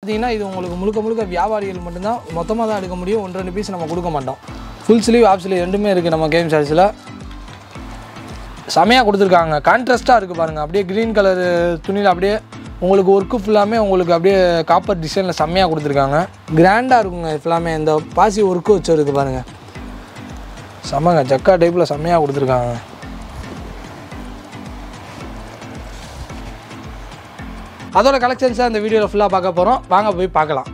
பார்த்தீங்கன்னா இது உங்களுக்கு முழுக்க முழுக்க வியாபாரிகள் மட்டும்தான் மொத்தமாக தான் எடுக்க முடியும் ஒன்று ரெண்டு பீஸ் நம்ம கொடுக்க மாட்டோம் ஃபுல் ஸ்லீவ் ஆஃப் ஸ்லீவ் ரெண்டுமே இருக்குது நம்ம கேம் சார்ஜில் செமையாக கொடுத்துருக்காங்க கான்ட்ராஸ்ட்டாக இருக்குது பாருங்கள் அப்படியே க்ரீன் கலர் துணியில் அப்படியே உங்களுக்கு ஒர்க்கு ஃபுல்லாமே உங்களுக்கு அப்படியே காப்பர் டிசைனில் செம்மையாக கொடுத்துருக்காங்க கிராண்டாக இருக்குங்க இது ஃபுல்லாமே இந்த பாசி ஒர்க்கு வச்சுருக்கு பாருங்கள் செம்மங்க ஜக்கா டைப்பில் செம்மையாக கொடுத்துருக்காங்க அதோட கலெக்ஷன்ஸை அந்த வீடியோவில் ஃபுல்லாக பார்க்க போகிறோம் வாங்க போய் பார்க்கலாம்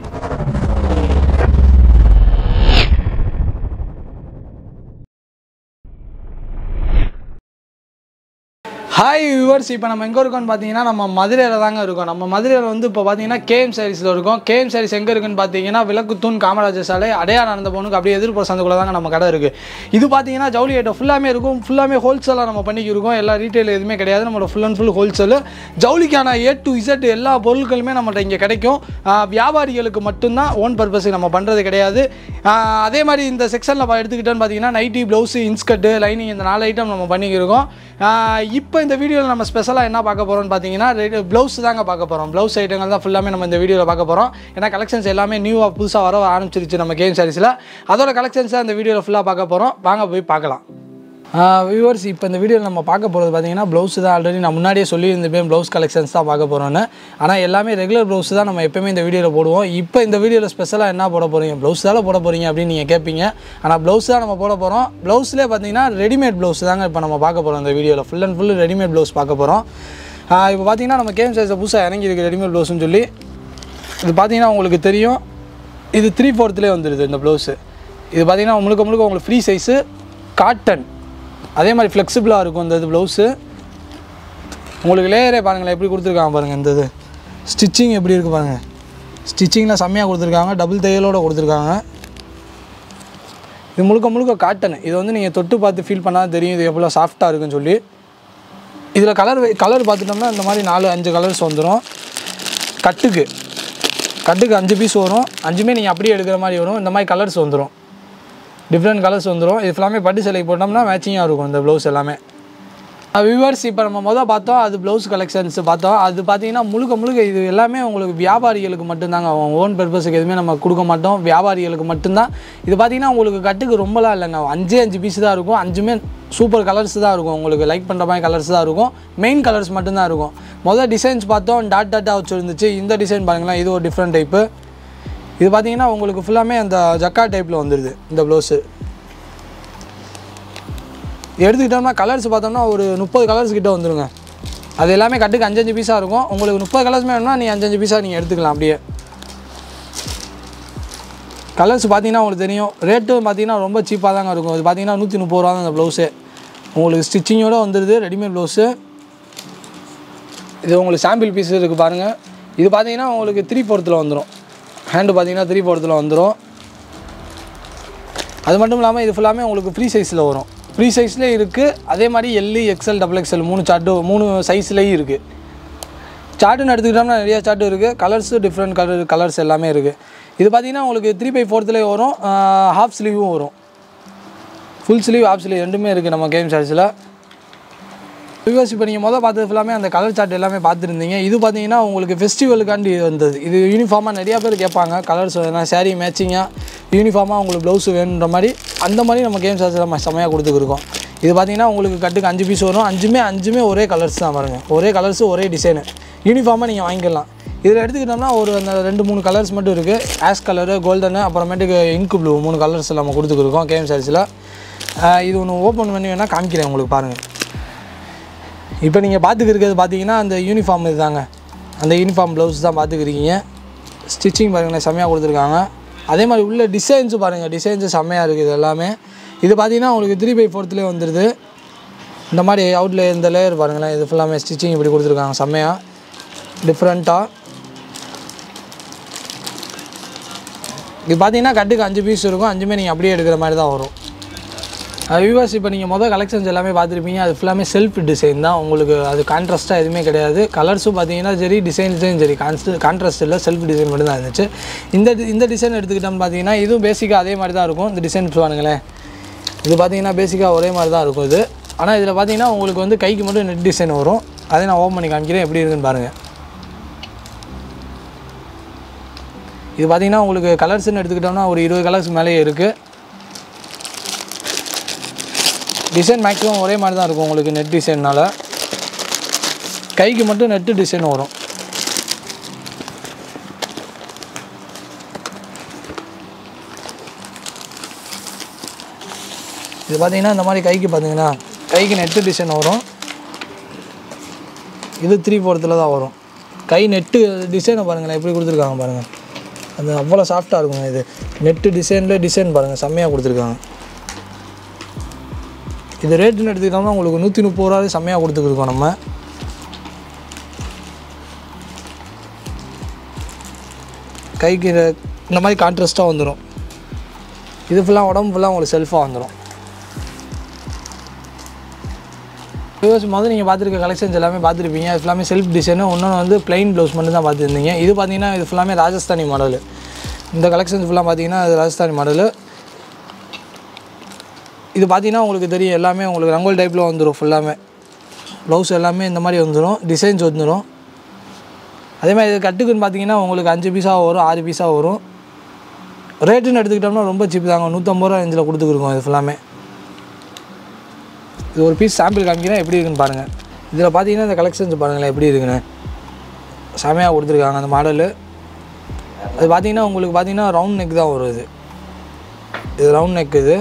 ஹாய் வியூவர்ஸ் இப்போ நம்ம எங்கே இருக்கோம்னு பார்த்தீங்கன்னா நம்ம மதுரையில் தாங்க இருக்கோம் நம்ம மதுரையில் வந்து இப்போ பார்த்தீங்கன்னா கேஎம் சாரீஸில் இருக்கோம் கேஎம் சாரீஸ் எங்கே இருக்குன்னு பார்த்தீங்கன்னா விளக்குத்தூண் காமராஜர் சாலை அடையார் நடந்த போனுக்கு அப்படியே எதிர்ப்புற சந்துக்குள்ள தாங்க நம்ம கடை இருக்குது இது பார்த்தீங்கன்னா ஜவுளி ஐட்டம் ஃபுல்லாமே இருக்கும் ஃபுல்லாமே ஹோல்சேலாக நம்ம பண்ணிக்கிருக்கோம் எல்லா ரீட்டைல் எதுவுமே கிடையாது நம்மளோட ஃபுல் அண்ட் ஃபுல் ஹோல்சேல் ஜவுளிக்கான ஏ டு இசட் எல்லா பொருட்களுமே நம்மள்ட்ட இங்கே கிடைக்கும் ஆஹ் வியாபாரிகளுக்கு மட்டும்தான் ஓன் பர்பஸுக்கு நம்ம பண்ணுறது கிடையாது ஆஹ் அதே மாதிரி இந்த செக்ஷனில் எடுத்துக்கிட்டோன்னு பார்த்தீங்கன்னா நைட்டி ப்ளவுஸு இன்ஸ்கர்ட்டு லைனிங் இந்த நாலு ஐட்டம் நம்ம பண்ணிக்கிருக்கோம் ஆஹ் இப்போ இந்த வீடியோவில் நம்ம ஸ்பெஷலாக என்ன பார்க்க போகிறோம்னு பார்த்தீங்கன்னா ப்ளவுஸ் தாங்க பார்க்க போகிறோம் ப்ளவுஸ் ஐட்டங்கள் தான் ஃபுல்லாமே நம்ம இந்த வீடியோவில் பார்க்க போகிறோம் ஏன்னா கலெக்ஷன்ஸ் எல்லாமே நியூவாக புதுசாக வர ஆரம்பிச்சிருச்சு நம்ம கேம் சாரீஸில் அதோட கலெக்ஷன்ஸை அந்த வீடியோவில் ஃபுல்லாக பார்க்க போகிறோம் வாங்க போய் பார்க்கலாம் வியூவர்ஸ் இப்போ இந்த வீடியோவில் நம்ம பார்க்க போகிறது பார்த்தீங்கன்னா ப்ளவுஸ் தான் ஆல்ரெடி நான் முன்னாடியே சொல்லியிருந்தேன் ப்ளவுஸ் கலெக்ஷன்ஸ் தான் பார்க்க போகிறோன்னு ஆனால் எல்லாமே ரெகுலர் ப்ளவுஸ் தான் நம்ம எப்போயுமே இந்த வீடியோவில் போடுவோம் இப்போ இந்த வீடியோவில் ஸ்பெஷலாக என்ன போட போகிறீங்க ப்ளவுஸ் தானே போட போகிறீங்க அப்படின்னு நீங்கள் கேட்பீங்க ஆனால் ப்ளவுஸ் தான் நம்ம போட போகிறோம் ப்ளவுஸ்லேயே பார்த்தீங்கன்னா ரெடிமேட் ப்ளவுஸ் தாங்க இப்போ நம்ம பார்க்க போகிறோம் இந்த வீடியோவில் full and full readymade blouse பார்க்க போகிறோம் இப்போ பார்த்தீங்கன்னா நம்ம கேம் சைஸை புதுசாக இறங்கியிருக்கு ரெடிமேட் ப்ளவுஸ்னு சொல்லி இது பார்த்தீங்கன்னா உங்களுக்கு தெரியும் இது த்ரீ ஃபோர்த்துலேயே வந்துடுது இந்த ப்ளவுஸு இது பார்த்தீங்கன்னா முழுக்க முழுக்க உங்களுக்கு ஃப்ரீ சைஸு காட்டன் அதே மாதிரி ஃப்ளெக்சிபிளாக இருக்கும் இந்த இது ப்ளவுஸு உங்களுக்கு லேயரே பாருங்களேன் எப்படி கொடுத்துருக்காங்க பாருங்கள் இந்த இது ஸ்டிச்சிங் எப்படி இருக்குது பாருங்கள் ஸ்டிச்சிங்லாம் செம்மையாக கொடுத்துருக்காங்க டபுள் தையலோடு கொடுத்துருக்காங்க இது முழுக்க முழுக்க காட்டன் இது வந்து நீங்கள் தொட்டு பார்த்து ஃபீல் பண்ணால் தெரியும் இது எவ்வளோ சாஃப்டாக இருக்குன்னு சொல்லி இதில் கலர் கலர் பார்த்துட்டோம்னா இந்த மாதிரி நாலு அஞ்சு கலர்ஸ் வந்துடும் கட்டுக்கு கட்டுக்கு அஞ்சு பீஸ் வரும் அஞ்சுமே நீங்கள் அப்படியே எடுக்கிற மாதிரி வரும் இந்த மாதிரி கலர்ஸ் வந்துடும் டிஃப்ரெண்ட் கலர்ஸ் வந்துடும் இது ஃபுல்லாமே பட்டு சிலைக்கு போட்டோம்னா மேட்சிங்காக இருக்கும் இந்த ப்ளவுஸ் எல்லாமே வியூவர்ஸ் இப்போ நம்ம மொதல் பார்த்தோம் அது ப்ளவுஸ் கலெக்ஷன்ஸ் பார்த்தோம் அது பார்த்தீங்கன்னா முழுக்க முழுக்க இது எல்லாமே உங்களுக்கு வியாபாரிகளுக்கு மட்டும்தாங்க அவங்க ஓன் பர்பஸுக்கு எதுவுமே நம்ம கொடுக்க மாட்டோம் வியாபாரிகளுக்கு மட்டும்தான் இது பார்த்தீங்கன்னா உங்களுக்கு கட்டுக்கு ரொம்பலாம் இல்லைங்க அஞ்சே அஞ்சு பீஸ் தான் இருக்கும் அஞ்சுமே சூப்பர் கலர்ஸ் தான் இருக்கும் உங்களுக்கு லைக் பண்ணுற மாதிரி கலர்ஸ் தான் இருக்கும் மெயின் கலர்ஸ் மட்டும்தான் இருக்கும் மொதல் டிசைன்ஸ் பார்த்தோம் டாட் டாட்டாக வச்சுருந்துச்சு இந்த டிசைன் பாருங்களேன் இது ஒரு டிஃப்ரெண்ட் டைப்பு இது பார்த்தீங்கன்னா உங்களுக்கு ஃபுல்லாமே அந்த ஜக்கா டைப்பில் வந்துடுது இந்த ப்ளவுஸு எடுத்துக்கிட்டோம்னா கலர்ஸ் பார்த்தோம்னா ஒரு முப்பது கலர்ஸ் கிட்ட வந்துருங்க அது எல்லாமே கட்டுக்கு அஞ்சஞ்சு பீஸாக இருக்கும் உங்களுக்கு முப்பது கலர்ஸ்மே வேணும்னா நீங்கள் அஞ்சஞ்சு பீஸாக நீங்கள் எடுத்துக்கலாம் அப்படியே கலர்ஸ் பார்த்தீங்கன்னா உங்களுக்கு தெரியும் ரேட்டு பார்த்தீங்கன்னா ரொம்ப சீப்பாக தாங்க இருக்கும் இது பார்த்தீங்கன்னா நூற்றி முப்பது ரூபா தான் இந்த ப்ளவுஸு உங்களுக்கு ஸ்டிச்சிங்கோடு வந்துடுது ரெடிமேட் ப்ளவுஸு இது உங்களுக்கு சாம்பிள் பீஸ் இருக்குது பாருங்கள் இது பார்த்தீங்கன்னா உங்களுக்கு த்ரீ ஃபோர்த்தில் வந்துடும் ஹேண்டு பார்த்தீங்கன்னா த்ரீ ஃபோர்த்தில் வந்துடும் அது மட்டும் இல்லாமல் இது ஃபுல்லாமே உங்களுக்கு ஃப்ரீ சைஸில் வரும் ஃப்ரீ சைஸ்லேயே இருக்குது அதே மாதிரி எல்லு எக்ஸ்எல் டபுள் எக்ஸ்எல் மூணு சார்ட்டு மூணு சைஸ்லேயும் இருக்குது சார்ட்டுன்னு எடுத்துக்கிட்டோம்னா நிறைய சார்ட்டு இருக்குது கலர்ஸு டிஃப்ரெண்ட் கலர் கலர்ஸ் எல்லாமே இருக்குது இது பார்த்தீங்கன்னா உங்களுக்கு த்ரீ பை ஃபோர்த்துலேயே வரும் ஹாஃப் ஸ்லீவும் வரும் ஃபுல் ஸ்லீவ் ஹாஃப் ஸ்லீவ் ரெண்டுமே இருக்குது நம்ம கேம் சார்ஜில் வியூவர்ஸ் இப்போ நீங்கள் மொதல் பார்த்தது ஃபுல்லாமே அந்த கலர் சார்ட் எல்லாமே பார்த்துருந்தீங்க இது பார்த்தீங்கன்னா உங்களுக்கு ஃபெஸ்டிவலுக்காண்டி வந்தது இது யூனிஃபார்மாக நிறையா பேர் கேட்பாங்க கலர்ஸ் வேணா saree மேட்சிங்காக யூனிஃபார்மாக உங்களுக்கு ப்ளவுஸ் வேணுன்ற மாதிரி அந்த மாதிரி நம்ம கேம் சார்ஜில் நம்ம செம்மையாக கொடுத்துருக்கோம் இது பார்த்தீங்கன்னா உங்களுக்கு கட்டுக்கு அஞ்சு பீஸ் வரும் அஞ்சுமே அஞ்சுமே ஒரே கலர்ஸ் தான் பாருங்க ஒரே கலர்ஸ் ஒரே டிசைனு யூனிஃபார்மாக நீங்கள் வாங்கிக்கலாம் இதில் எடுத்துக்கிட்டோம்னா ஒரு அந்த ரெண்டு மூணு கலர்ஸ் மட்டும் இருக்குது ஆஷ் கலரு கோல்டனு அப்புறமேட்டுக்கு இங்கு ப்ளூ மூணு கலர்ஸ் நம்ம கொடுத்துருக்கோம் கேம் சார்ஜில் இது ஒன்று ஓப்பன் பண்ணி வேணால் காமிக்கிறேன் உங்களுக்கு பாருங்கள் இப்போ நீங்கள் பார்த்துக்கிருக்கிறது பார்த்தீங்கன்னா அந்த யூனிஃபார்ம் இதுதாங்க அந்த யூனிஃபார்ம் ப்ளவுஸ் தான் பார்த்துக்கிறீங்க ஸ்டிச்சிங் பாருங்களேன் செம்மையாக கொடுத்துருக்காங்க அதே மாதிரி உள்ள டிசைன்ஸும் பாருங்கள் டிசைன்ஸு செம்மையாக இருக்குது இது எல்லாமே இது பார்த்தீங்கன்னா உங்களுக்கு த்ரீ பை ஃபோர்த்துலேயே வந்துடுது இந்த மாதிரி அவுட்ல இந்த லேயர் பாருங்களேன் இது ஃபுல்லாமே ஸ்டிச்சிங் இப்படி கொடுத்துருக்காங்க செம்மையாக டிஃப்ரெண்ட்டாக இது பார்த்தீங்கன்னா கட்டுக்கு அஞ்சு பீஸ் இருக்கும் அஞ்சுமே நீங்கள் அப்படியே எடுக்கிற மாதிரி தான் வரும் வியூவர்ஸ் இப்போ நீங்கள் மொதல் கலெக்ஷன்ஸ் எல்லாமே பார்த்துருப்பீங்க அது ஃபுல்லாமே செல்ஃப் டிசைன் தான் உங்களுக்கு அது கான்ட்ராஸ்ட்டாக எதுவுமே கிடையாது கலர்ஸும் பார்த்தீங்கன்னா சரி டிசைன்ஸும் சரி கான்ஸ்ட் கான்ட்ராஸ்ட் இல்லை செல்ஃப் டிசைன் மட்டும் தான் இருந்துச்சு இந்த டி- இந்த டிசைன் எடுத்துக்கிட்டோம்னு பார்த்தீங்கன்னா இதுவும் பேசிக்காக அதே மாதிரி தான் இருக்கும் இந்த டிசைன் பாருங்களேன் இது பார்த்தீங்கன்னா பேசிக்காக ஒரே மாதிரி தான் இருக்கும் இது ஆனால் இதில் பார்த்தீங்கன்னா உங்களுக்கு வந்து கைக்கு மட்டும் நெட் டிசைன் வரும் அதை நான் ஓப்பன் பண்ணி காமிக்கிறேன் எப்படி இருக்குன்னு பாருங்கள் இது பார்த்தீங்கன்னா உங்களுக்கு கலர்ஸ்னு எடுத்துக்கிட்டோம்னா ஒரு இருபது கலர்ஸ் மேலேயே இருக்குது டிசைன் மேக்ஸிமம் ஒரே மாதிரி தான் இருக்கும் உங்களுக்கு நெட் டிசைன்னால் கைக்கு மட்டும் நெட்டு டிசைன் வரும் இது பார்த்தீங்கன்னா இந்த மாதிரி கைக்கு பார்த்தீங்கன்னா கைக்கு நெட்டு டிசைன் வரும் இது த்ரீ ஃபோர்த்தில் தான் வரும் கை நெட்டு டிசைனை பாருங்களேன் எப்படி கொடுத்துருக்காங்க பாருங்கள் அது அவ்வளோ சாஃப்டாக இருக்குங்க இது நெட்டு டிசைனில் டிசைன் பாருங்கள் செம்மையாக கொடுத்துருக்காங்க இது ரேட்டுன்னு எடுத்துக்கிட்டோம்னா உங்களுக்கு நூற்றி முப்பது ரூபாவே செம்மையாக கொடுத்துருக்கோம் நம்ம கைக்கு இது- இந்த மாதிரி கான்ட்ராஸ்ட்டாக வந்துடும் இது ஃபுல்லாக உடம்பு ஃபுல்லாக உங்களுக்கு செல்ஃபாக வந்துடும் வியூவர்ஸ் முதல்ல நீங்கள் பார்த்துருக்க கலெக்ஷன்ஸ் எல்லாமே பார்த்துருப்பீங்க அது ஃபுல்லாமே செல்ஃப் டிசைனு இன்னொன்று வந்து plain ப்ளவுஸ் மட்டும் தான் பார்த்துருந்தீங்க இது பார்த்தீங்கன்னா இது ஃபுல்லாமே ராஜஸ்தானி மாடலு இந்த கலெக்ஷன்ஸ் ஃபுல்லாக பார்த்தீங்கன்னா இது ராஜஸ்தானி மாடலு இது பார்த்தீங்கன்னா உங்களுக்கு தெரியும் எல்லாமே உங்களுக்கு ரங்கோல் டைப்பில் வந்துடும் ஃபுல்லாமே ப்ளவுஸ் எல்லாமே இந்த மாதிரி வந்துடும் டிசைன்ஸ் வந்துடும் அதே மாதிரி இது கட்டுக்குன்னு பார்த்தீங்கன்னா உங்களுக்கு அஞ்சு பீஸாக வரும் ஆறு பீஸாக வரும் ரேட்டுன்னு எடுத்துக்கிட்டோம்னா ரொம்ப சீப் தாங்க நூற்றம்பது ரூபா ரேஞ்சில் கொடுத்துருக்கோம் இது ஃபுல்லாமே இது ஒரு பீஸ் சாம்பிள் காமிக்கிறேன் எப்படி இருக்குன்னு பாருங்கள் இதில் பார்த்தீங்கன்னா இந்த கலெக்ஷன்ஸ் பாருங்களேன் எப்படி இருக்குன்னு செமையாக கொடுத்துருக்காங்க அந்த மாடலு அது பார்த்தீங்கன்னா உங்களுக்கு பார்த்தீங்கன்னா ரவுண்ட் நெக் தான் வரும் இது இது ரவுண்ட் நெக் இது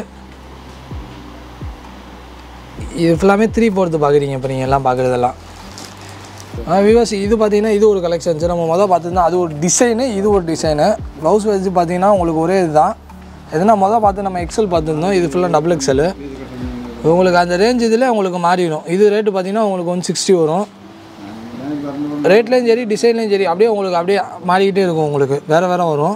இது ஃபுல்லாமே த்ரீ ஃபோர்த்து பார்க்குறீங்க இப்போ நீங்கள் எல்லாம் பார்க்குறதெல்லாம் விவாஸ் இது பார்த்தீங்கன்னா இது ஒரு கலெக்ஷன்ஸ் நம்ம மொதல் பார்த்துருந்தா அது ஒரு டிசைனு இது ஒரு டிசைனு ப்ளவுஸ் வச்சு பார்த்தீங்கன்னா உங்களுக்கு ஒரே இதுதான் எதுனா மொதல் பார்த்து நம்ம எக்ஸல் பார்த்துருந்தோம் இது ஃபுல்லாக டபுள் எக்ஸல் உங்களுக்கு அந்த ரேஞ்ச் இதில் உங்களுக்கு மாறிடும் இது ரேட்டு பார்த்தீங்கன்னா உங்களுக்கு ஒன் சிக்ஸ்டி வரும் ரேட்லேயும் சரி டிசைன்லேயும் சரி அப்படியே உங்களுக்கு அப்படியே மாறிக்கிட்டே இருக்கும் உங்களுக்கு வேறு வேறு வரும்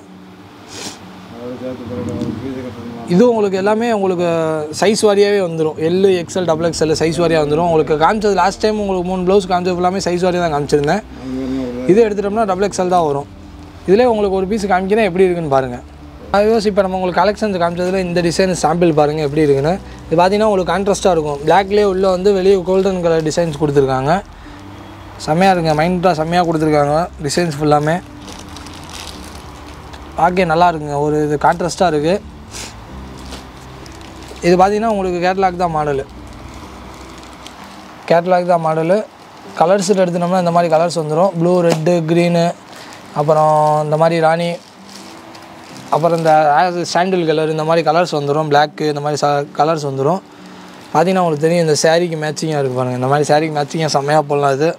இது உங்களுக்கு எல்லாமே உங்களுக்கு சைஸ் வாரியாகவே வந்துடும் L XL double XL size வாரியாக வந்துடும் உங்களுக்கு காமிச்சது லாஸ்ட் டைம் உங்களுக்கு மூணு ப்ளவுஸ் காமிச்சது ஃபுல்லாமே சைஸ் வாரியாக தான் காமிச்சிருந்தேன் இது எடுத்துட்டோம்னா டபுள் எக்ஸ்எல் தான் வரும் இதிலே உங்களுக்கு ஒரு பீஸ் காமிக்கிறேன் எப்படி இருக்குன்னு பாருங்கள் அதுவாஸ் இப்போ நம்ம உங்களுக்கு கலெக்ஷன்ஸ் காமிச்சதுல இந்த டிசைன் சாம்பிள் பாருங்கள் எப்படி இருக்குன்னு இது பார்த்தீங்கன்னா உங்களுக்கு கான்ட்ராஸ்ட்டாக இருக்கும் பிளாக்லேயே உள்ளே வந்து வெளியே கோல்டன் கலர் டிசைன்ஸ் கொடுத்துருக்காங்க செம்மையாக இருக்குங்க மைண்டாக செம்மையாக கொடுத்துருக்காங்க டிசைன்ஸ் ஃபுல்லாமே பார்க்க நல்லா இருக்குங்க ஒரு இது கான்ட்ராஸ்ட்டாக இருக்குது இது பார்த்தீங்கன்னா உங்களுக்கு கேட்லாக் தான் மாடலு கேட்லாக் தான் மாடலு கலர்ஸ் எடுத்துனோம்னா இந்த மாதிரி கலர்ஸ் வந்துடும் ப்ளூ ரெட்டு க்ரீனு அப்புறம் இந்த மாதிரி ராணி அப்புறம் இந்த சாண்டில் கலர் இந்த மாதிரி கலர்ஸ் வந்துடும் பிளாக்கு இந்த மாதிரி ச கலர்ஸ் வந்துடும் பார்த்தீங்கன்னா உங்களுக்கு தெரியும் இந்த சாரீக்கு மேட்சிங்காக இருக்குது பாருங்கள் இந்த மாதிரி சாரீக்கு மேட்சிங்காக செம்மையாக போடலாம் இது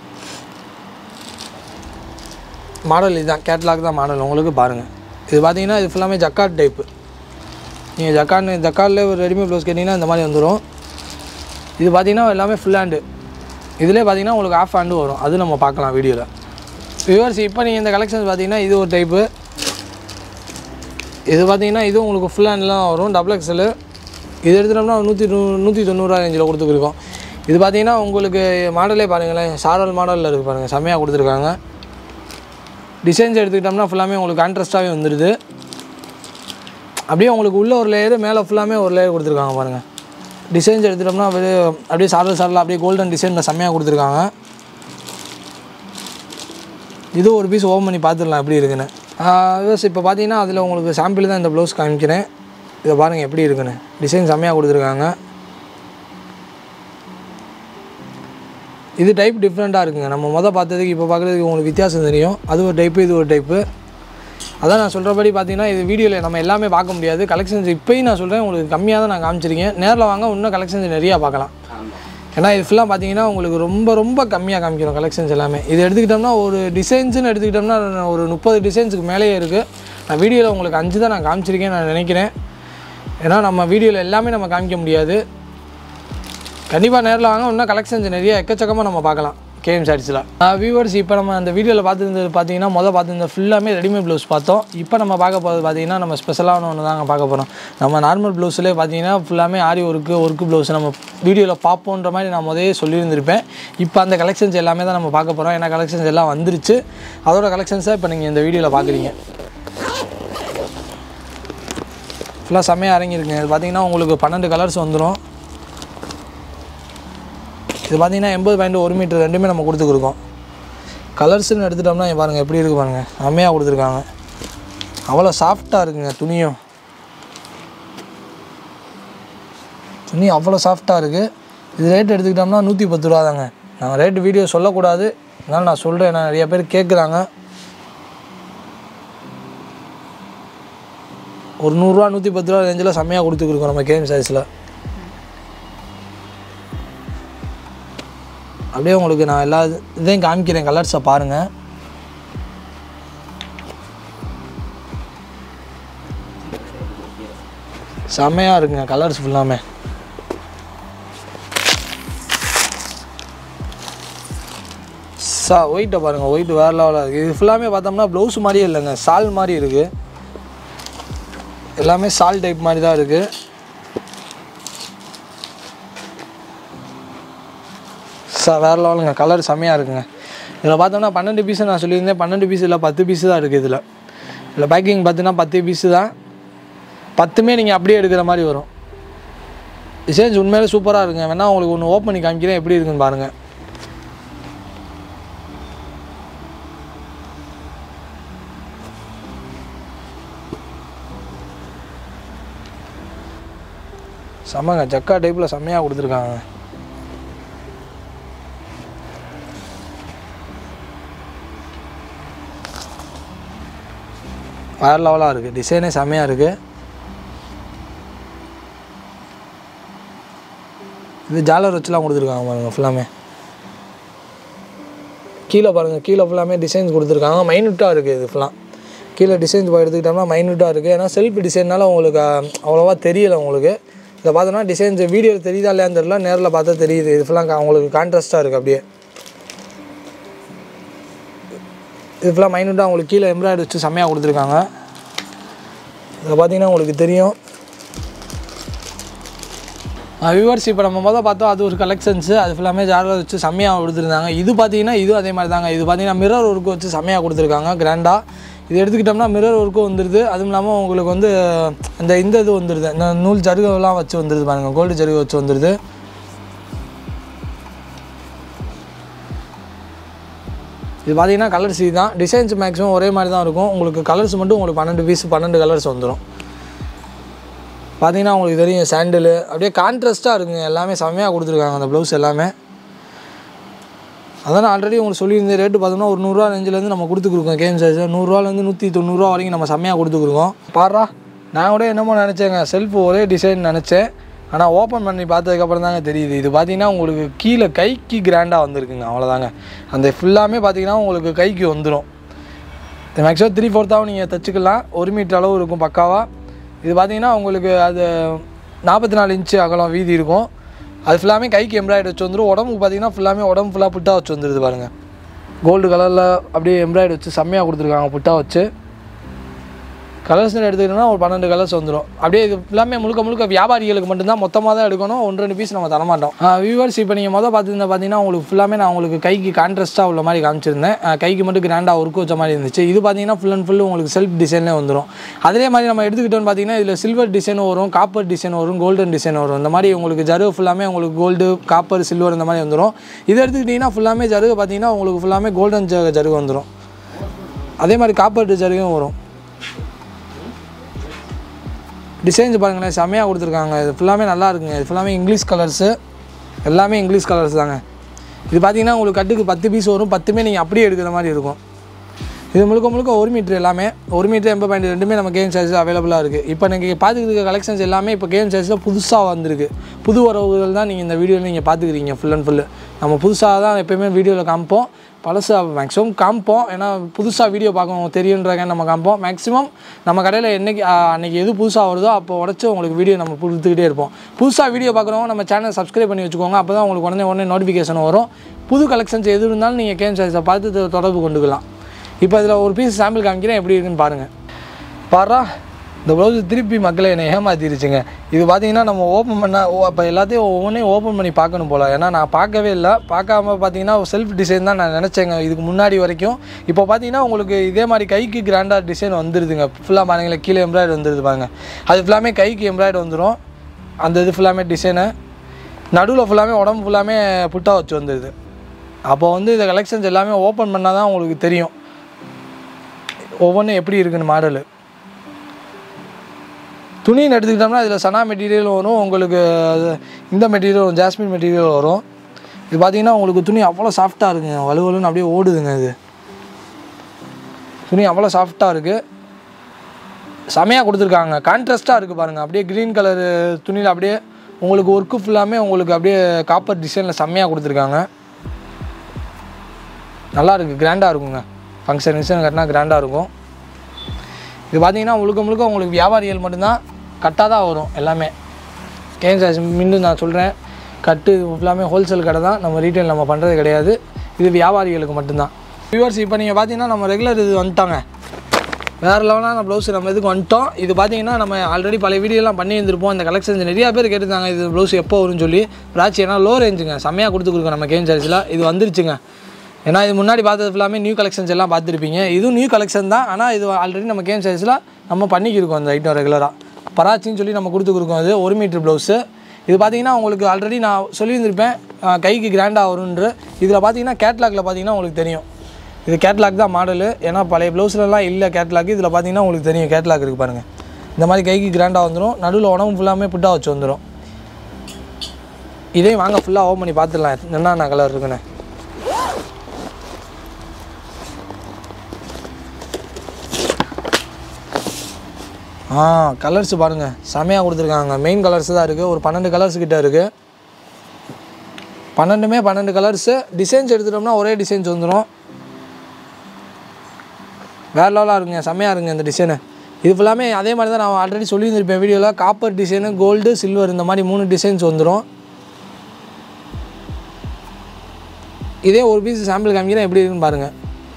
மாடல் இதுதான் கேட்லாக் தான் மாடல் உங்களுக்கு பாருங்கள் இது பார்த்தீங்கன்னா இது ஃபுல்லாமே ஜக்காட் டைப்பு நீங்கள் ஜக்கான்னு ஜக்கார்டில் ஒரு ரெடிமேட் ப்ளவுஸ் கேட்டிங்கன்னா இந்த மாதிரி வந்துடும் இது பார்த்தீங்கன்னா எல்லாமே ஃபுல் ஹேண்டு இதிலே பார்த்தீங்கன்னா உங்களுக்கு ஆஃப் ஹேண்டு வரும் அது நம்ம பார்க்கலாம் வீடியோவில் வியூவர்ஸ் இப்போ நீங்கள் இந்த கலெக்ஷன்ஸ் பார்த்தீங்கன்னா இது ஒரு டைப்பு இது பார்த்தீங்கன்னா இது உங்களுக்கு ஃபுல் ஹேண்ட்லாம் வரும் டபுள் எக்ஸல் இது எடுத்துட்டோம்னா நூற்றி நூ நூற்றி தொண்ணூறுவா ரேஞ்சில் கொடுத்துருக்கோம் இது பார்த்தீங்கன்னா உங்களுக்கு மாடலே பாருங்களேன் சாரல் மாடலில் இருக்குது பாருங்கள் செம்மையாக கொடுத்துருக்காங்க டிசைன்ஸ் எடுத்துக்கிட்டோம்னா ஃபுல்லாமே உங்களுக்கு கான்ட்ராஸ்ட்டாகவே வந்துடுது அப்படியே உங்களுக்கு உள்ள ஒரு லேயர் மேலே ஃபுல்லாமே ஒரு லேயர் கொடுத்துருக்காங்க பாருங்கள் டிசைன்ஸ் எடுத்துட்டோம்னா அப்படியே அப்படியே சாரல் சாரல் அப்படியே கோல்டன் டிசைனில் செம்மையாக கொடுத்துருக்காங்க இது ஒரு பீஸ் ஓப்பன் பண்ணி பார்த்துடலாம் எப்படி இருக்குன்னு யூஸ் இப்போ பார்த்தீங்கன்னா அதில் உங்களுக்கு சாம்பிள் தான் இந்த ப்ளவுஸ் காமிக்கிறேன் இதை பாருங்கள் எப்படி இருக்குன்னு டிசைன் செம்மையாக கொடுத்துருக்காங்க இது டைப் டிஃப்ரெண்ட்டாக இருக்குங்க நம்ம மொதல் பார்த்ததுக்கு இப்போ பார்க்குறதுக்கு உங்களுக்கு வித்தியாசம் தெரியும் அது ஒரு டைப்பு இது ஒரு டைப்பு அதான் நான் சொல்கிறபடி பார்த்தீங்கன்னா இது வீடியோவில் நம்ம எல்லாமே பார்க்க முடியாது கலெக்ஷன்ஸ் இப்போயும் நான் சொல்கிறேன் உங்களுக்கு கம்மியாக தான் நான் காமிச்சிருக்கேன் நேரில் வாங்க இன்னும் கலெக்ஷன்ஸ் நிறையா பார்க்கலாம் ஏன்னா இது ஃபுல்லாக பார்த்தீங்கன்னா உங்களுக்கு ரொம்ப ரொம்ப கம்மியாக காமிக்கிறோம் கலெக்ஷன்ஸ் எல்லாமே இது எடுத்துக்கிட்டோம்னா ஒரு டிசைன்ஸ்னு எடுத்துக்கிட்டோம்னா ஒரு முப்பது டிசைன்ஸுக்கு மேலேயே இருக்குது நான் வீடியோவில் உங்களுக்கு அஞ்சு தான் நான் காமிச்சிருக்கேன் நான் நினைக்கிறேன் ஏன்னா நம்ம வீடியோவில் எல்லாமே நம்ம காமிக்க முடியாது கண்டிப்பாக நேரில் வாங்க இன்னும் கலெக்ஷன்ஸ் நிறைய எக்கச்சக்கமாக நம்ம பார்க்கலாம் கேஎம் சாரீஸில் வியூவர்ஸ் இப்போ நம்ம அந்த வீடியோவில் பார்த்துருந்தது பார்த்தீங்கன்னா மொதல் பார்த்துருந்த ஃபுல்லாமே ரெடிமேட் ப்ளவுஸ் பார்த்தோம் இப்போ நம்ம பார்க்க போகிறது பார்த்தீங்கன்னா நம்ம ஸ்பெஷலான ஒன்று தாங்க பார்க்க போகிறோம் நம்ம நார்மல் ப்ளவுஸ்லேயே பார்த்தீங்கன்னா ஃபுல்லாமே ஆரி ஒர்க்கு ஒர்க்கு ப்ளவுஸ் நம்ம வீடியோவில் பார்ப்போன்ற மாதிரி நான் முதலே சொல்லியிருந்திருப்பேன் இப்போ அந்த கலெக்ஷன்ஸ் எல்லாமே தான் நம்ம பார்க்க போகிறோம் ஏன்னா கலெக்ஷன்ஸ் எல்லாம் வந்துருச்சு அதோட கலெக்ஷன்ஸை இப்போ நீங்கள் இந்த வீடியோவில் பார்க்குறீங்க ஃபுல்லாக செம்மையாக இறங்கியிருக்குங்க இது பார்த்தீங்கன்னா உங்களுக்கு பன்னெண்டு கலர்ஸ் வந்துடும் இது பார்த்தீங்கன்னா எண்பது பாயிண்ட் ஒரு மீட்டர் ரெண்டுமே நம்ம கொடுத்துருக்கோம் கலர்ஸ்னு எடுத்துட்டோம்னா இங்க பாருங்கள் எப்படி இருக்குது பாருங்கள் செம்மையாக கொடுத்துருக்காங்க அவ்வளோ சாஃப்டாக இருக்குங்க துணியும் துணி அவ்வளோ சாஃப்டாக இருக்குது இது ரேட் எடுத்துக்கிட்டோம்னா நூற்றி பத்து ரூபா தாங்க நான் ரேட்டு வீடியோ சொல்லக்கூடாது அதனால் நான் சொல்கிறேன் ஏன்னா நிறைய பேர் கேட்குறாங்க ஒரு நூறுரூவா நூற்றி பத்து ரூபா ரேஞ்சில் செம்மையாக கொடுத்துருக்கோம் நம்ம கேம் சைஸில் அப்படியே உங்களுக்கு நான் எல்லா இது- இதையும் காமிக்கிறேன் கலர்ஸை பாருங்கள் செம்மையாக இருக்குங்க கலர்ஸ் ஃபுல்லாமே சா ஒயிட்டை பாருங்கள் ஒயிட் வேறு லெவலாக இருக்குது இது ஃபுல்லாமே பார்த்தோம்னா ப்ளவுஸ் மாதிரியே இல்லைங்க சால் மாதிரி இருக்குது எல்லாமே சால் டைப் மாதிரி தான் இருக்குது சா வேறு லெவலுங்க கலர் செம்மையாக இருக்குங்க இதில் பார்த்தோம்னா பன்னெண்டு பீஸு நான் சொல்லியிருந்தேன் பன்னெண்டு பீஸ் இல்லை பத்து பீஸு தான் இருக்குது இதில் இதில் பேக்கிங் பார்த்தீங்கன்னா பத்து பீஸு தான் பத்துமே நீங்கள் அப்படியே எடுக்கிற மாதிரி வரும் டிசைன்ஸ் உண்மையிலே சூப்பராக இருக்குங்க வேணா உங்களுக்கு ஒன்று ஓப்பன் பண்ணி காமிக்கிறேன் எப்படி இருக்குன்னு பாருங்கள் செம்மங்க ஜக்கா டைப்பில் செம்மையாக கொடுத்துருக்காங்க வேறு லெவலாக இருக்குது டிசைனே செம்மையாக இருக்குது இது ஜாலர் வச்சுலாம் கொடுத்துருக்காங்க பாருங்க ஃபுல்லாமே கீழே பாருங்கள் கீழே ஃபுல்லாமே டிசைன்ஸ் கொடுத்துருக்காங்க மைனூட்டாக இருக்குது இது ஃபுல்லாக கீழே டிசைன்ஸ் போய் எடுத்துக்கிட்டோம்னா மைனூட்டாக இருக்குது ஏன்னா செல்ஃப் டிசைன்னால உங்களுக்கு அஹ், அவ்வளோவா தெரியலை உங்களுக்கு இதை பார்த்தோன்னா டிசைன்ஸ் வீடியோவில் தெரியுதா இல்லையான்னு தெரியல நேரில் பார்த்தா தெரியுது இது ஃபுல்லாக உங்களுக்கு கான்ட்ராஸ்ட்டாக இருக்குது அப்படியே இது ஃபுல்லாக மைனூட்டாக உங்களுக்கு கீழே எம்ப்ராய்டரி வச்சு செம்மையாக கொடுத்துருக்காங்க இதை பார்த்தீங்கன்னா உங்களுக்கு தெரியும் வியூவர்ஸ் இப்போ நம்ம மொதல் பார்த்தோம் அது ஒரு கலெக்ஷன்ஸு அது ஃபுல்லாமே ஜாரில் வச்சு செம்மையாக கொடுத்துருந்தாங்க இது பார்த்தீங்கன்னா இதுவும் அதே மாதிரி தாங்க இது பார்த்தீங்கன்னா மிரர் ஒர்க்கு வச்சு செம்மையாக கொடுத்துருக்காங்க கிராண்டாக இது எடுத்துக்கிட்டோம்னா மிரர் ஒர்க்கும் வந்துடுது அதுவும் இல்லாமல் உங்களுக்கு வந்து அந்த இந்த இது வந்துடுது இந்த நூல் ஜருகெல்லாம் வச்சு வந்துடுது பாருங்க கோல்டு ஜருகு வச்சு வந்துடுது இது பார்த்தீங்கன்னா கலர்ஸ் தான் டிசைன்ஸ் மேக்ஸிமம் ஒரே மாதிரி தான் இருக்கும் உங்களுக்கு கலர்ஸ் மட்டும் உங்களுக்கு பன்னெண்டு பீஸ் பன்னெண்டு கலர்ஸ் வந்துடும் பார்த்தீங்கன்னா உங்களுக்கு தெரியும் சாண்டிலு அப்படியே கான்ட்ராஸ்ட்டாக இருக்குங்க எல்லாமே செம்மையாக கொடுத்துருக்காங்க அந்த ப்ளவுஸ் எல்லாமே அதான் ஆல்ரெடி உங்களுக்கு சொல்லியிருந்த ரேட்டு பார்த்தோம்னா ஒரு நூறுரூவா ரேஞ்சிலேருந்து நம்ம கொடுத்துருக்கோம் கேம் சைஸ் நூறுரூவாலேருந்து நூற்றி தொண்ணூறுரூவா வரைக்கும் நம்ம செம்மையாக கொடுத்துருக்கோம் பாடுறா நான் கூட என்னமோ நினச்சேங்க செல்ஃப் ஒரே டிசைன் நினச்சேன் ஆனால் ஓப்பன் பண்ணி பார்த்ததுக்கப்புறம் தாங்க தெரியுது இது பார்த்தீங்கன்னா உங்களுக்கு கீழே கைக்கு கிராண்டாக வந்திருக்குங்க அவ்வளோதாங்க அந்த ஃபுல்லாமே பார்த்தீங்கன்னா உங்களுக்கு கைக்கு வந்துடும் இது மேக்ஸிமம் த்ரீ ஃபோர்த்தாகவும் நீங்கள் தைச்சிக்கலாம் ஒரு மீட்டர் அளவு இருக்கும் பக்காவாக இது பார்த்தீங்கன்னா உங்களுக்கு அது நாற்பத்தி நாலு இன்ச்சு அகலம் வீதி இருக்கும் அது ஃபுல்லாமே கைக்கு எம்ப்ராய்டரி வச்சு வந்துடும் உடம்புக்கு பார்த்தீங்கன்னா ஃபுல்லாமே உடம்பு ஃபுல்லாக புட்டா வச்சு வந்துடுது பாருங்கள் கோல்டு கலரில் அப்படியே எம்ப்ராய்டரி வச்சு செம்மையாக கொடுத்துருக்காங்க புட்டா வச்சு கலர்ஸ்னு எடுத்துக்கிட்டோம்னா ஒரு பன்னெண்டு கலர்ஸ் வந்துடும் அப்படியே இது எல்லாமே முழுக்க முழுக்க வியாபாரிகளுக்கு மட்டும்தான் மொத்தமாக தான் எடுக்கணும் ஒன்று ரெண்டு பீஸ் நம்ம தரமாட்டோம் வியூவர்ஸ் இப்போ நீங்கள் மொதல் பார்த்துருந்தா பார்த்தீங்கன்னா உங்களுக்கு ஃபுல்லாமே நான் உங்களுக்கு கைக்கு கான்ட்ராஸ்ட்டாக உள்ள மாதிரி காமிச்சிருந்தேன் அஹ் கைக்கு மட்டும் கிராண்டாக ஒர்க் வச்ச மாதிரி இருந்துச்சு இது பார்த்தீங்கன்னா ஃபுல் அண்ட் ஃபுல் உங்களுக்கு செல்ஃப் டிசைன்லேயே வந்துடும் அதே மாதிரி நம்ம எடுத்துக்கிட்டோம்னு பார்த்தீங்கன்னா இதில் சில்வர் டிசைன் வரும் காப்பர் டிசைன் வரும் கோல்டன் டிசைன் வரும் இந்த மாதிரி உங்களுக்கு ஜருகு ஃபுல்லாமே உங்களுக்கு கோல்டு காப்பர் சில்வர் இந்த மாதிரி வந்துடும் இது எடுத்துக்கிட்டிங்கன்னா ஃபுல்லாமே ஜருகு பார்த்தீங்கன்னா உங்களுக்கு ஃபுல்லாமே கோல்டன் ஜருகு வந்துடும் அதே மாதிரி காப்பர் ஜருகும் வரும் டிசைன்ஸ் பாருங்களேன் செம்மையாக கொடுத்துருக்காங்க இது ஃபுல்லாமே நல்லா இருக்குங்க இது ஃபுல்லாமே இங்கிலீஷ் கலர்ஸு எல்லாமே இங்கிலீஷ் கலர்ஸ் தாங்க இது பார்த்தீங்கன்னா உங்களுக்கு கட்டுக்கு பத்து பீஸ் வரும் பத்துமே நீங்கள் அப்படியே எடுக்கிற மாதிரி இருக்கும் இது முழுக்க முழுக்க ஒரு மீட்ரு எல்லாமே ஒரு மீட்ரு எண்பது பாயிண்ட் ரெண்டுமே நம்ம கேம் சைஸில் அவைலபிளாக இருக்குது இப்போ நீங்கள் பார்த்துக்கிட்டு இருக்க கலெக்ஷன்ஸ் எல்லாமே இப்போ கேம் சைஸில் புதுசாக வந்திருக்கு புது வரவுகள் தான் நீங்கள் இந்த வீடியோவில் நீங்கள் பார்த்துக்கிறீங்க ஃபுல் அண்ட் ஃபுல்லு நம்ம புதுசாக தான் எப்போயுமே வீடியோவில் காமிப்போம் பழசு மேக்ஸிமம் காமிப்போம் ஏன்னா புதுசாக வீடியோ பார்க்கணும் தெரியுன்றாங்க நம்ம காமிப்போம் மேக்ஸிமம் நம்ம கடையில் என்னைக்கு ஆ, அன்னைக்கு எது புதுசாக வருதோ அப்போ உடச்சி உங்களுக்கு வீடியோ நம்ம கொடுத்துக்கிட்டே இருப்போம் புதுசாக வீடியோ பார்க்குறவங்க நம்ம சேனல் சப்ஸ்கிரைப் பண்ணி வச்சுக்கோங்க அப்போ தான் உங்களுக்கு உடனே உடனே நோட்டிஃபிகேஷன் வரும் புது கலெக்ஷன்ஸ் எது இருந்தாலும் நீங்கள் கேம் சைஸை பார்த்து தொ- தொடர்பு கொண்டுக்கலாம் இப்போ இதில் ஒரு பீஸ் சாம்பிள் காமிக்கிறேன் எப்படி இருக்குன்னு பாருங்கள் பாரா இந்த ப்ளவுஸ் திருப்பி மக்களை என்னை ஏமாத்திருச்சுங்க இது பார்த்தீங்கன்னா நம்ம ஓப்பன் பண்ண இப்போ எல்லாத்தையும் ஒவ்வொன்றையும் ஓப்பன் பண்ணி பார்க்கணும் போல் ஏன்னா நான் பார்க்கவே இல்லை பார்க்காம பார்த்தீங்கன்னா செல்ஃப் டிசைன் தான் நான் நினச்சேங்க இதுக்கு முன்னாடி வரைக்கும் இப்போ பார்த்தீங்கன்னா உங்களுக்கு இதே மாதிரி கைக்கு கிராண்டாக டிசைன் வந்துடுதுங்க ஃபுல்லாக பாருங்களேன் கீழே எம்ப்ராய்டு வந்துடுது பாருங்க அது ஃபுல்லாமே கைக்கு எம்ப்ராய்டு வந்துடும் அந்த இது ஃபுல்லாமே டிசைனு நடுவில் ஃபுல்லாமே உடம்பு ஃபுல்லாமே புட்டா வச்சு வந்துடுது அப்போ வந்து இந்த கலெக்ஷன்ஸ் எல்லாமே ஓப்பன் பண்ணால் தான் உங்களுக்கு தெரியும் ஒவ்வொன்றும் எப்படி இருக்குன்னு மாடலு துணின்னு எடுத்துக்கிட்டோம்னா இதில் சனா மெட்டீரியல் வரும் உங்களுக்கு அது இந்த மெட்டீரியல் வரும் ஜாஸ்மின் மெட்டீரியல் வரும் இது பார்த்தீங்கன்னா உங்களுக்கு துணி அவ்வளோ சாஃப்டாக இருக்குங்க வலுவலுன்னு அப்படியே ஓடுதுங்க இது துணி அவ்வளோ சாஃப்டாக இருக்குது செமையாக கொடுத்துருக்காங்க கான்ட்ராஸ்ட்டாக இருக்குது பாருங்கள் அப்படியே க்ரீன் கலர் துணியில் அப்படியே உங்களுக்கு ஒர்க்கு ஃபுல்லாமே உங்களுக்கு அப்படியே காப்பர் டிசைனில் செம்மையாக கொடுத்துருக்காங்க நல்லா இருக்குது கிராண்டாக இருக்குங்க ஃபங்க்ஷன் கிங்ஷன் கட்டினா கிராண்டாக இருக்கும் இது பார்த்தீங்கன்னா முழுக்க முழுக்க உங்களுக்கு வியாபாரிகள் மட்டும்தான் கட்டாக தான் வரும் எல்லாமே கேஎன்சாஸ் மீண்டும் நான் சொல்கிறேன் கட்டு ஃபுல்லாமே ஹோல்சேல் கடை தான் நம்ம ரீட்டைல் நம்ம பண்ணுறது கிடையாது இது வியாபாரிகளுக்கு மட்டும்தான் வியூவர்ஸ் இப்போ நீங்கள் பார்த்தீங்கன்னா நம்ம ரெகுலர் இது வந்துட்டாங்க வேறு லெவலான ப்ளவுஸ் நம்ம இதுக்கு வந்துட்டோம் இது பார்த்தீங்கன்னா நம்ம ஆல்ரெடி பல வீடியோலாம் பண்ணி இருந்திருப்போம் இந்த கலெக்ஷன்ஸ் நிறையா பேர் கேட்டிருந்தாங்க இது ப்ளவுஸ் எப்போ வரும்னு சொல்லி பிராச்சி ஏன்னா லோ ரேஞ்சுங்க செம்மையாக கொடுத்து கொடுக்கோம் நம்ம கேம் சார்ஜில் இது வந்துருச்சுங்க ஏன்னா இது முன்னாடி பார்த்தது ஃபுல்லாமே நியூ கலெக்ஷன்ஸ் எல்லாம் பார்த்துருப்பீங்க இதுவும் நியூ கலெக்ஷன் தான் ஆனால் இது ஆல்ரெடி நம்ம கேம் சார்ஜில் நம்ம பண்ணிக்கிருக்கோம் இந்த ஐட்டம் ரெகுலராக பராச்சின்னு சொல்லி நம்ம கொடுத்து கொடுக்கோம் இது ஒரு மீட்ரு ப்ளவுஸு இது பார்த்தீங்கன்னா உங்களுக்கு ஆல்ரெடி நான் சொல்லியிருந்திருப்பேன் அஹ் கைக்கு கிராண்டாக வரும்ன்று இதில் பார்த்தீங்கன்னா கேட்லாகில் பார்த்தீங்கன்னா உங்களுக்கு தெரியும் இது கேட்லாக் தான் மாடலு ஏன்னா பழைய ப்ளவுஸ்லலாம் இல்லை கேட்லாக் இதில் பார்த்தீங்கன்னா உங்களுக்கு தெரியும் கேட்லாக் இருக்குது பாருங்கள் இந்த மாதிரி கைக்கு கிராண்டாக வந்துடும் நடுவில் உணவு ஃபுல்லாமே புட்டாக வச்சு வந்துடும் இதையும் வாங்க ஃபுல்லாக ஓப்பன் பண்ணி பார்த்துடலாம் என்னென்ன கலர் இருக்குன்னு ஆ கலர்ஸ் பாருங்கள் செமையாக கொடுத்துருக்காங்க மெயின் கலர்ஸ் தான் இருக்குது ஒரு பன்னெண்டு கலர்ஸ் கிட்ட இருக்குது பன்னெண்டுமே பன்னெண்டு கலர்ஸு டிசைன்ஸ் எடுத்துட்டோம்னா ஒரே டிசைன்ஸ் வந்துடும் வேறு லெவலாக இருக்குங்க செம்மையாக இருக்குங்க இந்த டிசைனு இது ஃபுல்லாமே அதே மாதிரி தான் நான் ஆல்ரெடி சொல்லியிருந்திருப்பேன் வீடியோவில் காப்பர் டிசைனு கோல்டு சில்வர் இந்த மாதிரி மூணு டிசைன்ஸ் வந்துடும் இதே ஒரு பீஸ் சாம்பிள் காமிக்கிறேன் எப்படி இருக்குன்னு பாருங்கள்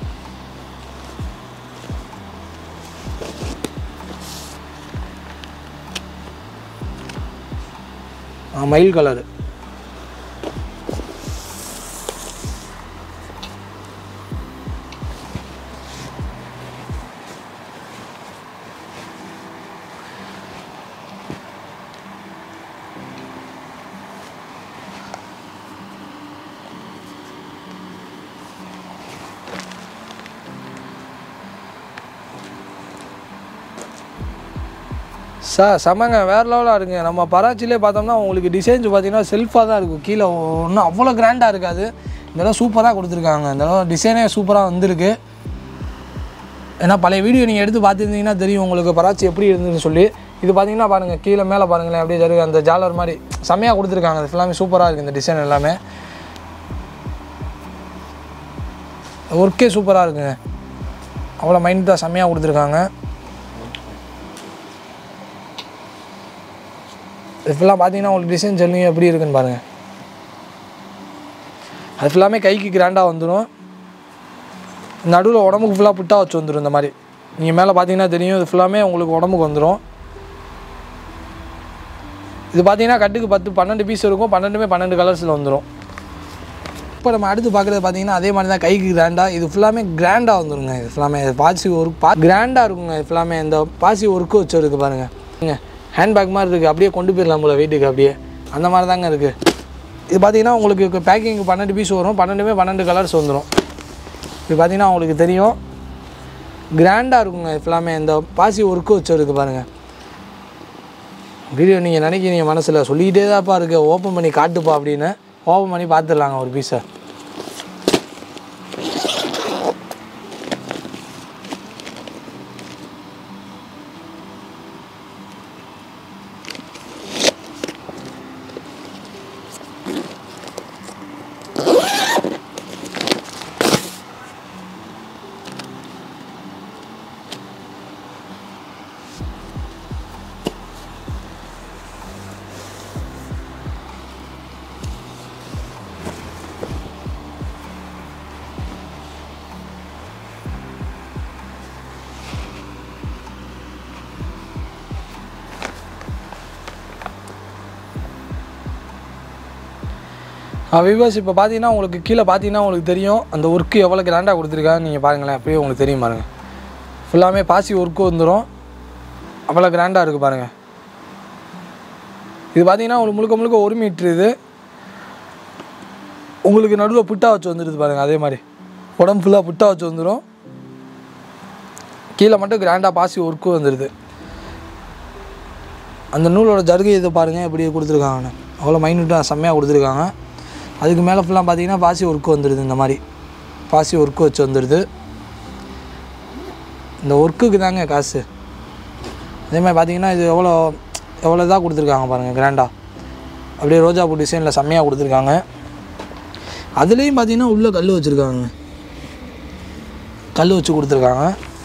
ஆ மயில் கலரு சார் செம்மங்க வேறு லெவலாக இருக்குங்க நம்ம பராச்சிலே பார்த்தோம்னா உங்களுக்கு டிசைன்ஸ் பார்த்தீங்கன்னா செல்ஃபாக தான் இருக்கும் கீழே ஒன்றும் அவ்வளோ கிராண்டாக இருக்காது இந்த தடவை சூப்பராக கொடுத்துருக்காங்க இந்த தடவை டிசைனே சூப்பராக வந்திருக்கு ஏன்னா பழைய வீடியோ நீங்கள் எடுத்து பார்த்துருந்தீங்கன்னா தெரியும் உங்களுக்கு பராச்சி எப்படி இருந்ததுன்னு சொல்லி இது பார்த்தீங்கன்னா பாருங்கள் கீழே மேலே பாருங்களேன் அப்படியே ஜருகு அந்த ஜாலர் மாதிரி செம்மையாக கொடுத்துருக்காங்க அது எல்லாமே சூப்பராக இருக்குது இந்த டிசைன் எல்லாமே ஒர்க்கே சூப்பராக இருக்குங்க அவ்வளோ மைண்ட் தான் செம்மையாக கொடுத்துருக்காங்க இது ஃபுல்லாக பார்த்தீங்கன்னா உங்களுக்கு டிசைன் சொல்லுங்க எப்படி இருக்குன்னு பாருங்கள் அது ஃபுல்லாமே கைக்கு கிராண்டாக வந்துடும் நடுவில் உடம்புக்கு ஃபுல்லாக புட்டா வச்சு வந்துடும் இந்த மாதிரி நீங்கள் மேலே பார்த்தீங்கன்னா தெரியும் இது ஃபுல்லாமே உங்களுக்கு உடம்புக்கு வந்துடும் இது பார்த்தீங்கன்னா கட்டுக்கு பத்து பன்னெண்டு பீஸ் இருக்கும் பன்னெண்டுமே பன்னெண்டு கலர்ஸில் வந்துடும் இப்போ நம்ம அடுத்து பார்க்குறது பார்த்தீங்கன்னா அதே மாதிரி தான் கைக்கு கிராண்டாக இது ஃபுல்லாமே கிராண்டாக வந்துருங்க இது ஃபுல்லாமே இது பாசி ஒர்க் பா கிராண்டாக இருக்குங்க இது ஃபுல்லாமே இந்த பாசி ஒர்க்கு வச்சுருக்கு பாருங்கள் ஹேண்ட்பேக் மாதிரி இருக்குது அப்படியே கொண்டு போயிடலாம் போல வீட்டுக்கு அப்படியே அந்த மாதிரி தாங்க இருக்குது இது பார்த்தீங்கன்னா உங்களுக்கு பேக்கிங் பன்னெண்டு பீஸ் வரும் பன்னெண்டுமே பன்னெண்டு கலர்ஸ் வந்துடும் இது பார்த்தீங்கன்னா உங்களுக்கு தெரியும் கிராண்டாக இருக்குங்க இது ஃபுல்லாமே இந்த பாசி ஒர்க்கு வச்சுருக்கு பாருங்கள் வீடியோ நீங்கள் நினைக்கிறீங்க மனசில் சொல்லிக்கிட்டே தான்ப்பா இருக்கு ஓப்பன் பண்ணி காட்டுப்பா அப்படின்னு ஓப்பன் பண்ணி பார்த்துடலாங்க ஒரு பீஸை விவாஸ் இப்போ பார்த்தீங்கன்னா உங்களுக்கு கீழே பார்த்தீங்கன்னா உங்களுக்கு தெரியும் அந்த ஒர்க்கு எவ்வளோ கிராண்டாக கொடுத்துருக்காங்க நீங்கள் பாருங்களேன் அப்படியே உங்களுக்கு தெரியும் பாருங்கள் ஃபுல்லாமே பாசி ஒர்க்கு வந்துடும் அவ்வளோ கிராண்டாக இருக்குது பாருங்கள் இது பார்த்தீங்கன்னா உங்களுக்கு முழுக்க முழுக்க ஒரு மீட்ரு இது உங்களுக்கு நடுவில் புட்டா வச்சு வந்துடுது பாருங்கள் அதே மாதிரி உடம்பு ஃபுல்லாக புட்டா வச்சு வந்துடும் கீழே மட்டும் கிராண்டாக பாசி ஒர்க்கு வந்துடுது அந்த நூலோட ஜருகை இதை பாருங்கள் எப்படி கொடுத்துருக்காங்கன்னு அவ்வளோ மைன்யூட்டாக செம்மையாக கொடுத்துருக்காங்க அதுக்கு மேலே ஃபுல்லாக பார்த்தீங்கன்னா பாசி ஒர்க்கு வந்துடுது இந்த மாதிரி பாசி ஒர்க்கு வச்சு வந்துடுது இந்த ஒர்க்குக்கு தாங்க காசு அதே மாதிரி பார்த்தீங்கன்னா இது எவ்வளோ எவ்வளோ இதாக கொடுத்துருக்காங்க பாருங்கள் கிராண்டாக அப்படியே ரோஜா பூ டிசைனில் செம்மையாக கொடுத்துருக்காங்க அதுலேயும் பார்த்தீங்கன்னா உள்ளே கல் வச்சுருக்காங்க கல் வச்சு கொடுத்துருக்காங்க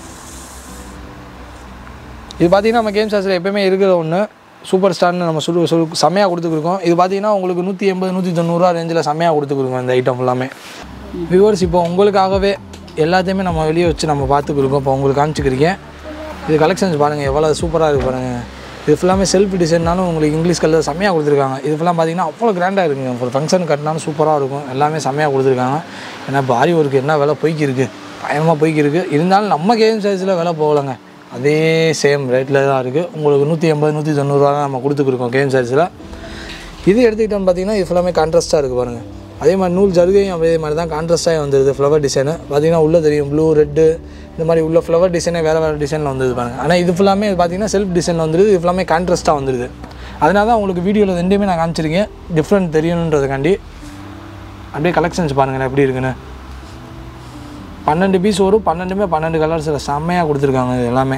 இது பார்த்தீங்கன்னா நம்ம கேம் சார்ஸில் எப்பயுமே இருக்கிற ஒன்று சூப்பர் ஸ்டார்னு நம்ம சொல்லு சொல் செம்மையாக கொடுத்துருக்கோம் இது பார்த்தீங்கன்னா உங்களுக்கு நூற்றி எண்பது நூற்றி தொண்ணூறுரூவா ரேஞ்சில் செம்மையாக கொடுத்துருக்கோம் இந்த ஐட்டம் ஃபுல்லாமே வியூவர்ஸ் இப்போ உங்களுக்காகவே எல்லாத்தையுமே நம்ம வெளியே வச்சு நம்ம பார்த்துக்கிருக்கோம் இப்போ உங்களுக்கு காமிச்சிக்கிறீங்க இது கலெக்ஷன்ஸ் பாருங்கள் எவ்வளோ சூப்பராக இருக்குது பாருங்கள் இது ஃபுல்லாமே செல்ஃப் டிசைன்னாலும் உங்களுக்கு இங்கிலீஷ் கலர் செம்மையாக கொடுத்துருக்காங்க இது ஃபுல்லாக பார்த்தீங்கன்னா அவ்வளோ கிராண்டாக இருக்குங்க ஒரு ஃபங்க்ஷன் கட்டினாலும் சூப்பராக இருக்கும் எல்லாமே செம்மையாக கொடுத்துருக்காங்க ஏன்னா இப்போ ஆரி ஒர்க்கு என்ன விலை போய்க்கு இருக்குது பயங்கரமாக போய்க்கு இருக்குது இருந்தாலும் நம்ம கேம் சைஸில் விலை போகலைங்க அதே சேம் ரேட்டில் தான் இருக்குது உங்களுக்கு நூற்றி எண்பது நூற்றி தொண்ணூறுரூவா தான் நம்ம கொடுத்துருக்கோம் கேம் சைஸில் இது எடுத்துக்கிட்டோம்னு பார்த்தீங்கன்னா இது ஃபுல்லாமே கான்ட்ராஸ்ட்டாக இருக்குது பாருங்கள் அதே மாதிரி நூல் ஜருகையும் அதே மாதிரி தான் கான்ட்ராஸ்ட்டாக வந்துடுது ஃப்ளவர் டிசைனு பார்த்தீங்கன்னா உள்ளே தெரியும் ப்ளூ ரெட்டு இந்த மாதிரி உள்ள ஃப்ளவர் டிசைனே வேறு வேறு டிசைனில் வந்துது பாருங்கள் ஆனால் இது ஃபுல்லாமே பார்த்தீங்கன்னா செல்ஃப் டிசைனில் வந்துடுது இது ஃபுல்லாமே கான்ட்ராஸ்ட்டாக வந்துடுது அதனால தான் உங்களுக்கு வீடியோவில் ரெண்டுமே நான் காமிச்சிருக்கேன் டிஃப்ரெண்ட் தெரியணுன்றதுக்காண்டி அப்படியே கலெக்ஷன்ஸ் பாருங்களேன் எப்படி இருக்குன்னு பன்னெண்டு பீஸ் வரும் பன்னெண்டுமே பன்னெண்டு கலர்ஸில் செம்மையாக கொடுத்துருக்காங்க இது எல்லாமே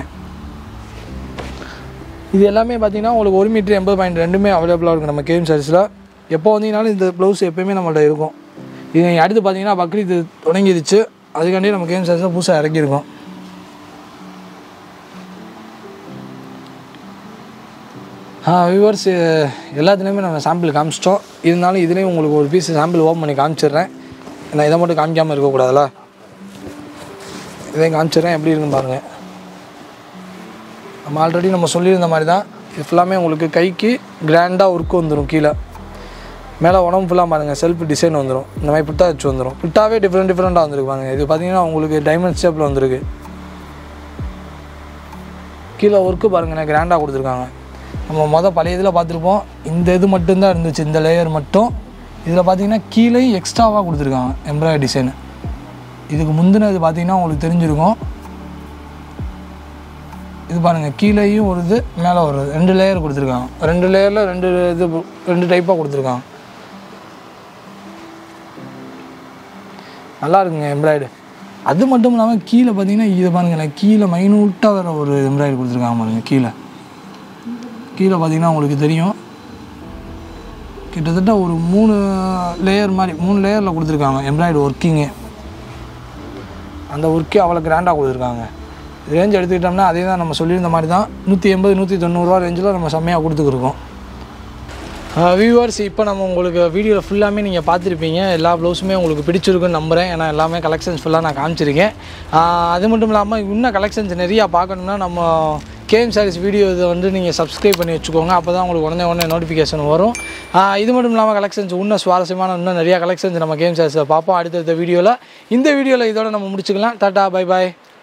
இது எல்லாமே பார்த்தீங்கன்னா உங்களுக்கு ஒரு மீட்ரு எண்பது பாயிண்ட் ரெண்டுமே அவைலபிளாக இருக்கும் நம்ம கேம் சர்வீஸில் எப்போ வந்தீங்கனாலும் இந்த ப்ளவுஸ் எப்போயுமே நம்மள்ட்ட இருக்கும் இது நீங்கள் அடுத்து பார்த்தீங்கன்னா பக்ரீத் தொடங்கிடுச்சு அதுக்காண்டி நம்ம கேம் சர்வீஸில் புதுசாக இறக்கியிருக்கோம் வியூவர்ஸ் எல்லாத்துலேயுமே நம்ம சாம்பிள் காமிச்சிட்டோம் இருந்தாலும் இதுலேயும் உங்களுக்கு ஒரு பீஸ் சாம்பிள் ஓப்பன் பண்ணி காமிச்சிடுறேன் நான் இதை மட்டும் காமிக்காமல் இருக்கக்கூடாதுல்ல இதையும் காமிச்சிடுறேன் எப்படி இருக்குன்னு பாருங்கள் நம்ம ஆல்ரெடி நம்ம சொல்லியிருந்த மாதிரி தான் இது ஃபுல்லாமே உங்களுக்கு கைக்கு கிராண்டாக ஒர்க்கு வந்துடும் கீழே மேலே உடம்பு ஃபுல்லாக பாருங்கள் செல்ஃப் டிசைன் வந்துடும் இந்த மாதிரி புட்டா வச்சு வந்துடும் புட்டாவே டிஃப்ரெண்ட் டிஃப்ரெண்ட்டாக வந்துருக்கு பாருங்க இது பார்த்தீங்கன்னா உங்களுக்கு டைமண்ட் ஷேப்பில் வந்திருக்கு கீழே ஒர்க்கு பாருங்கண்ணே கிராண்டாக கொடுத்துருக்காங்க நம்ம மொதல் பழைய இதில் பார்த்துருப்போம் இந்த இது மட்டும்தான் இருந்துச்சு இந்த லேயர் மட்டும் இதில் பார்த்தீங்கன்னா கீழேயும் எக்ஸ்ட்ராவாக கொடுத்துருக்காங்க எம்ப்ராய்டரி டிசைனு இதுக்கு முந்தினது பார்த்தீங்கன்னா உங்களுக்கு தெரிஞ்சிருக்கும் இது பாருங்கள் கீழேயும் ஒரு இது மேலே ஒரு இது. ரெண்டு லேயர் கொடுத்துருக்காங்க ரெண்டு லேயரில் ரெண்டு இது ரெண்டு டைப்பாக கொடுத்துருக்காங்க நல்லா இருக்குங்க எம்ப்ராய்டு அது மட்டும் இல்லாமல் கீழே பார்த்தீங்கன்னா இது பாருங்களேன் கீழே மைனூட்டாக வேறு ஒரு எம்ப்ராய்டு கொடுத்துருக்காங்க பாருங்க கீழே கீழே பார்த்தீங்கன்னா உங்களுக்கு தெரியும் கிட்டத்தட்ட ஒரு மூணு லேயர் மாதிரி மூணு லேயரில் கொடுத்துருக்காங்க எம்ப்ராய்டு ஒர்க்கிங்கு அந்த ஒர்க்கே அவ்வளோ கிராண்டாக கொடுத்துருக்காங்க ரேஞ்ச் எடுத்துக்கிட்டோம்னா அதே தான் நம்ம சொல்லியிருந்த மாதிரி தான் நூற்றி எண்பது நூற்றி தொண்ணூறுரூவா ரேஞ்சில் நம்ம செம்மையாக கொடுத்துருக்கோம் வியூவர்ஸ் இப்போ நம்ம உங்களுக்கு வீடியோவில் ஃபுல்லாமே நீங்கள் பார்த்துருப்பீங்க எல்லா ப்ளவுஸுமே உங்களுக்கு பிடிச்சிருக்குன்னு நம்புகிறேன் ஏன்னா எல்லாமே கலெக்ஷன்ஸ் ஃபுல்லாக நான் காமிச்சிருக்கேன் ஆஹ் அது மட்டும் இல்லாமல் இன்னும் கலெக்ஷன்ஸ் நிறையா பார்க்கணுன்னா நம்ம கேம் சாரீஸ் வீடியோ இதை வந்து நீங்கள் சப்ஸ்கிரைப் பண்ணி வச்சுக்கோங்க அப்போ தான் உங்களுக்கு உடனே உடனே நோட்டிஃபிகேஷன் வரும் ஆஹ் இது மட்டும் இல்லாமல் கலெக்ஷன்ஸ் இன்னும் சுவாரஸ்யமான இன்னும் நிறையா கலெக்ஷன்ஸ் நம்ம கேம் சாரீஸில் பார்ப்போம் அடுத்தடுத்த வீடியோவில் இந்த வீடியோவில் இதோட நம்ம முடிச்சுக்கலாம் டாட்டா பை பாய்